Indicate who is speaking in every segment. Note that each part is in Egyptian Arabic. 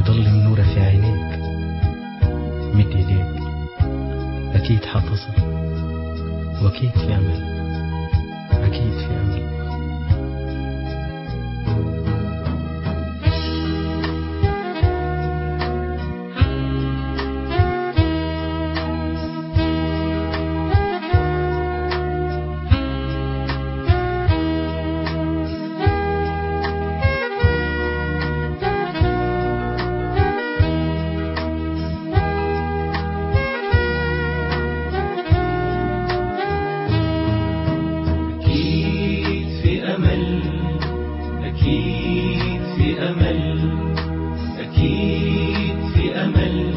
Speaker 1: ويضلم نوره في عينيك مد ايديك اكيد حتصل واكيد في امل اكيد في امل
Speaker 2: أكيد في أمل أكيد في أمل أكيد في أمل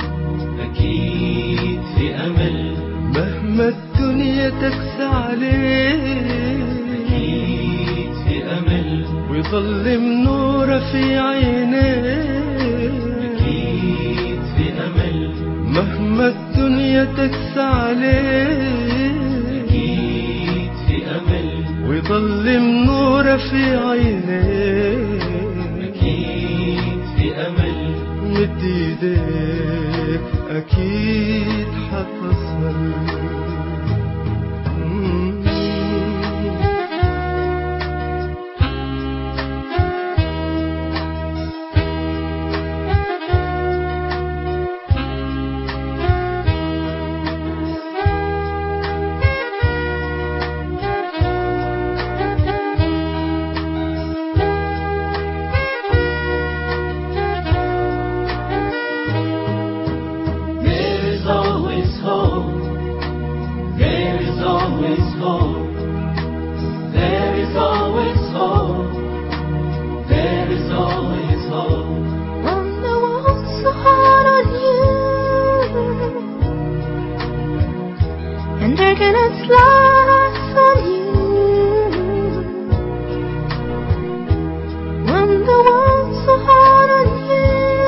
Speaker 2: أكيد في أمل
Speaker 3: مهما الدنيا تكسى عليك
Speaker 2: أكيد في أمل
Speaker 3: ويظلم نوره في عينيك
Speaker 2: أكيد في أمل
Speaker 3: مهما الدنيا تكسى عليك
Speaker 2: أكيد في أمل
Speaker 3: ويظلم نوره في عينيك
Speaker 2: أكيد في أمل
Speaker 3: مد ايديك اكيد حتصل مم.
Speaker 2: There is always hope. There is always hope. There is always hope. There is always hope.
Speaker 4: When the walls are hard on you And they're gonna slide on you When the walls are hard on you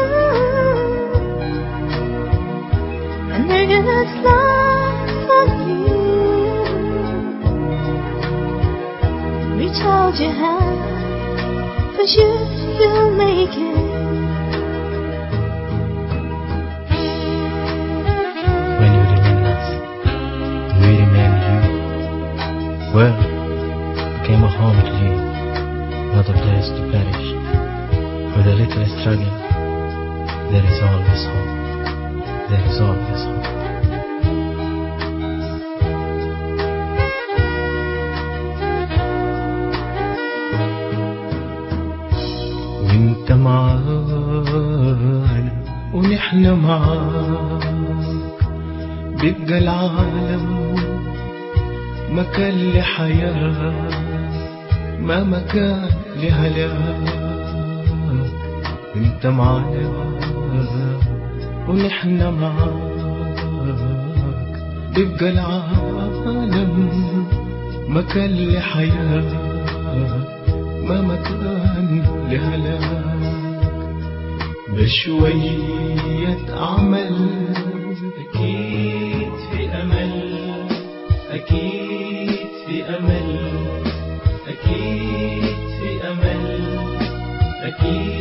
Speaker 4: And they're gonna slide on you Reach out your hand For you, you'll make it
Speaker 1: when you remain us, we remain you. Well, became a home to you, not a place to perish. With a little struggle, there is always hope. There is always hope. وانت معانا ونحن معاك بيبقى العالم مكان لحياة ما مكان لهلاك انت معانا ونحن معاك بيبقى العالم مكان لحياة ما مكان لهلاك بشوية عمل
Speaker 2: أكيد في أمل أكيد في أمل أكيد في أمل أكيد